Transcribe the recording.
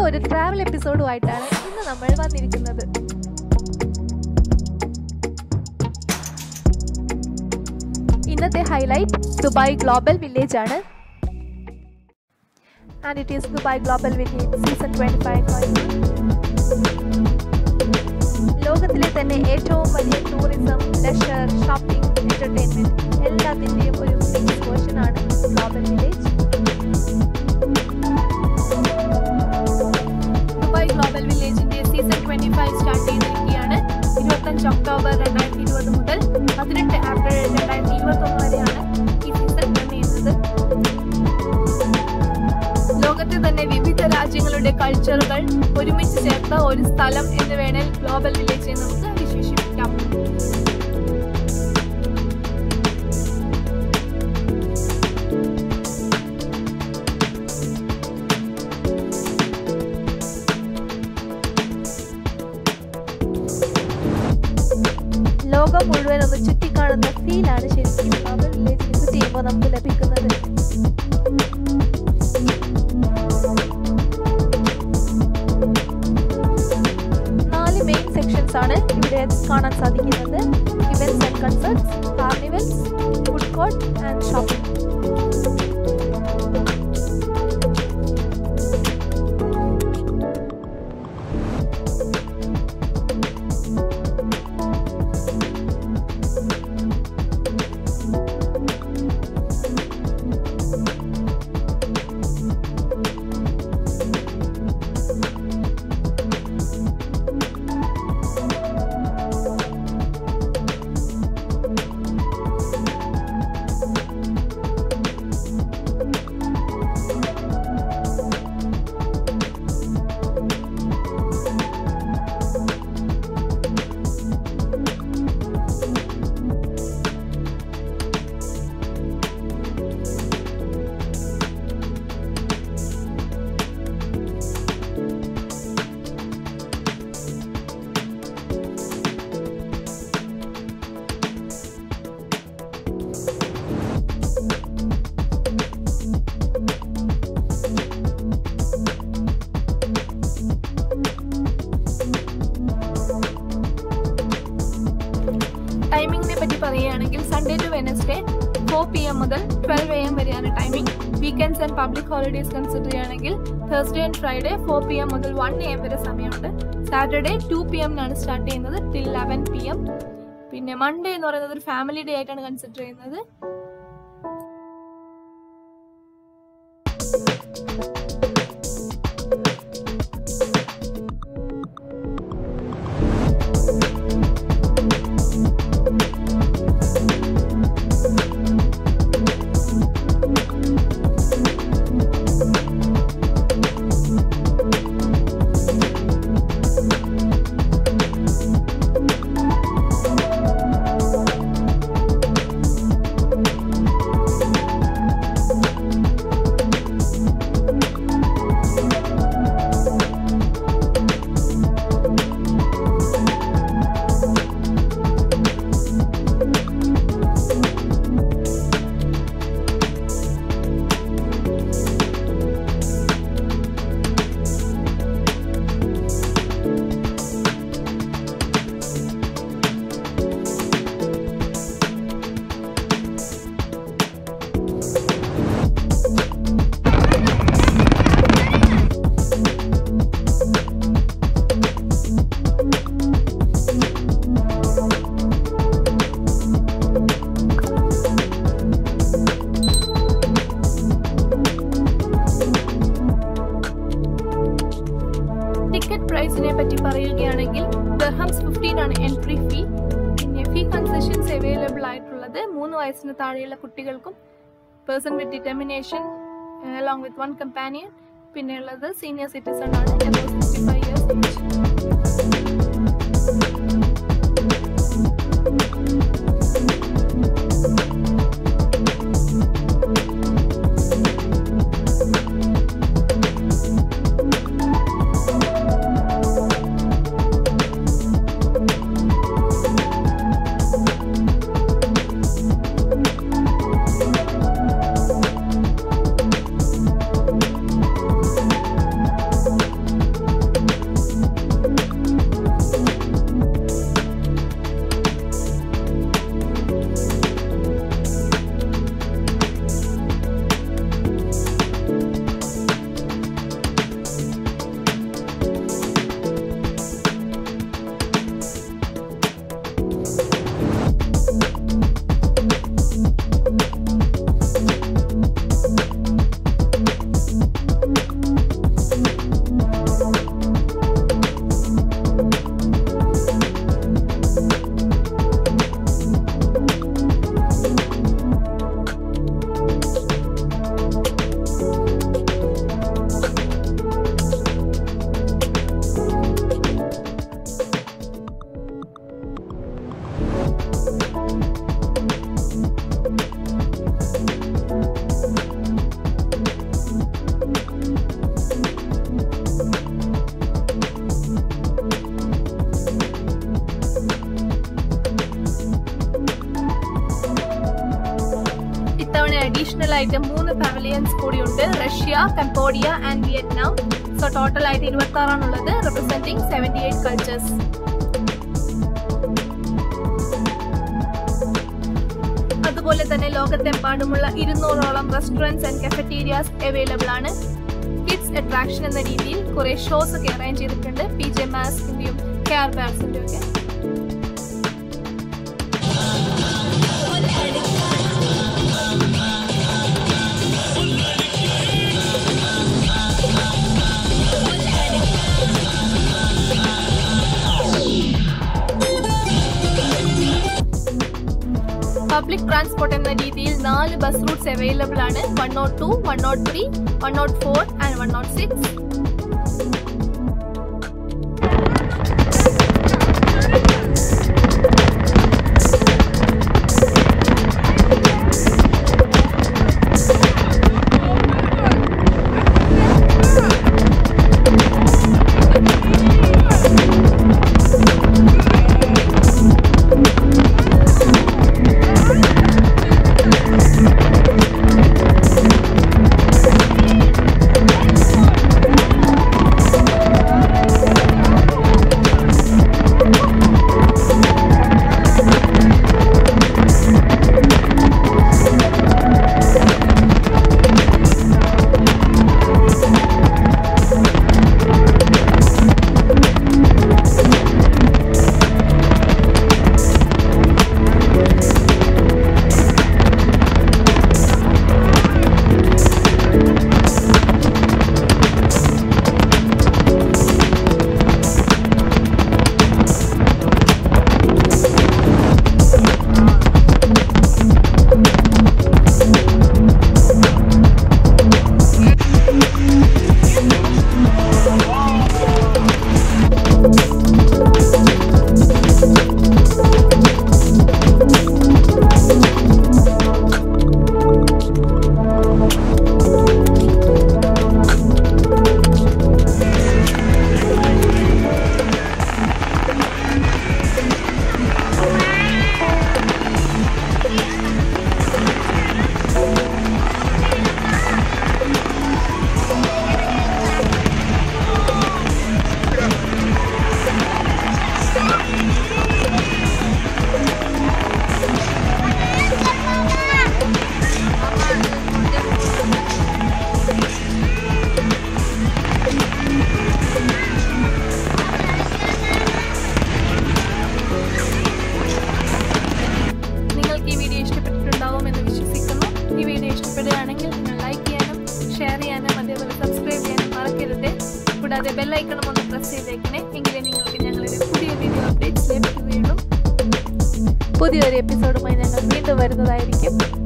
ഒരു ട്രാവൽ എപ്പിസോഡുമായിട്ടാണ് ഇന്ന് നമ്മൾ വന്നിരിക്കുന്നത് ഇന്നത്തെ ഹൈലൈറ്റ് ദുബായ് ഗ്ലോബൽ വില്ലേജ് ആണ് and it is Dubai global village season twenty five ലോകത്തിലെ തന്നെ ഏറ്റവും വലിയ ടൂറിസം ലെഷർ ഷോപ്പിംഗ് എന്റർടൈൻമെന്റ് എല്ലാത്തിൻ്റെയും ഒരു മിക്സ് വേർഷനാണ് ഗ്ലോബൽ വില്ലേജ് ദുബായ് ഗ്ലോബൽ വില്ലേജിന്റെ സീസൺ ട്വന്റി ഫൈവ് സ്റ്റാർട്ട് ചെയ്തിരിക്കുകയാണ് ഇരുപത്തഞ്ച് ഒക്ടോബർ രണ്ടായിരത്തി ഇരുപത് മുതൽ പതിനെട്ട് ഏപ്രിൽ രണ്ടായിരത്തി ഇരുപത്തി ഒന്ന് വരെയാണ് ഈ സീസൺ റൺ ചെയ്യുന്നത് ലോകത്തെ തന്നെ വിവിധ രാജ്യങ്ങളുടെ കൾച്ചറുകൾ ഒരുമിച്ച് ചേർത്ത ഒരു സ്ഥലം എന്ന് വേണേൽ ഗ്ലോബൽ വില്ലേജ് നമുക്ക് വിശേഷിപ്പിക്കാം ലോകം മുഴുവൻ ഒന്ന് ചുറ്റിക്കാണുന്ന ഫീലാണ് ശരിക്കും ഗ്ലോബൽ വില്ലേജ് വിസിറ്റ് ചെയ്യുമ്പോൾ നമുക്ക് ലഭിക്കുന്നത് നാല് മെയിൻ സെക്ഷൻസ് ആണ് ഇവിടെ കാണാൻ സാധിക്കുന്നത് events and concerts carnivals food court and shopping ടൈമിങ്ങിനെ പറ്റി പറയുകയാണെങ്കിൽ Sunday to Wednesday four P M മുതൽ ട്വൽവ് എ എം വരെയാണ് timing weekends and public holidays consider ചെയ്യുകയാണെങ്കിൽ Thursday and Friday four P M മുതൽ വൺ എ എം വരെ സമയമുണ്ട് Saturday two P എമ്മിനാണ് സ്റ്റാർട്ട് ചെയ്യുന്നത് ടിൽ ലെവൻ പി എം പിന്നെ Monday എന്ന് പറയുന്നത് ഒരു ഫാമിലി ഡേ ആയിട്ടാണ് കൺസിഡർ ചെയ്യുന്നത് ടിക്കറ്റ് പ്രൈസിനെ പറ്റി പറയുകയാണെങ്കിൽ ദർഹംസ് ഫിഫ്റ്റീൻ ആണ് എൻട്രി ഫീ പിന്നെ ഫീ കൺസെഷൻസ് അവൈലബിൾ ആയിട്ടുള്ളത് മൂന്ന് വയസ്സിന് താഴെയുള്ള കുട്ടികൾക്കും person with determination along with one companion പിന്നെ ഉള്ളത് സീനിയർ സിറ്റിസൺ ആണ് above sixty five years additional ആയിട്ട് മൂന്ന് പവലിയൻസ് കൂടിയുണ്ട് Russia Cambodia and Vietnam so total ആയിട്ട് ഇരുപത്തി ആറാണുള്ളത് റെപ്രസെന്റിംഗ് സെവൻറ്റി എയ്റ്റ് കൾച്ചേഴ്സ് അതുപോലെ തന്നെ ലോകത്തെമ്പാടുമുള്ള ഇരുന്നൂറോളം റെസ്റ്റോറൻറ്റ്സ് ആൻഡ് കഫറ്റീരിയാസ് അവൈലബിൾ ആണ് കിഡ്സ് അട്രാക്ഷൻ എന്ന രീതിയിൽ കുറെ ഷോസ് ഒക്കെ അറേഞ്ച് ചെയ്തിട്ടുണ്ട് പി ജെ മാസ്കിന്റെയും കെയർ ബാഗ്സിന്റെയും ഒക്കെ പബ്ലിക് ട്രാൻസ്പോർട്ട് എന്ന രീതിയിൽ നാല് ബസ് റൂട്ട്സ് അവൈലബിൾ ആണ് one nought two one nought three one nought four and one nought six നിങ്ങൾക്ക് ഈ വീഡിയോ ഇഷ്ടപ്പെട്ടിട്ടുണ്ടാവും എന്ന് വിശ്വസിക്കുന്നു ഈ വീഡിയോ ഇഷ്ടപ്പെടുകയാണെങ്കിൽ നിങ്ങൾ ലൈക്ക് ചെയ്യാനും ഷെയർ ചെയ്യാനും അതേപോലെ സബ്സ്ക്രൈബ് ചെയ്യാനും മറക്കരുത് കൂടാതെ ബെല്ലൈക്കണം ഒന്ന് പ്രസ് ചെയ്തേക്കണേ എങ്കിലേ നിങ്ങൾക്ക് ഞങ്ങളുടെ പുതിയ വീഡിയോ അപ്ഡേറ്റ്സ് ലഭിക്കുകയുള്ളൂ പുതിയൊരു എപ്പിസോഡുമായി ഞങ്ങൾ വീണ്ടും വരുന്നതായിരിക്കും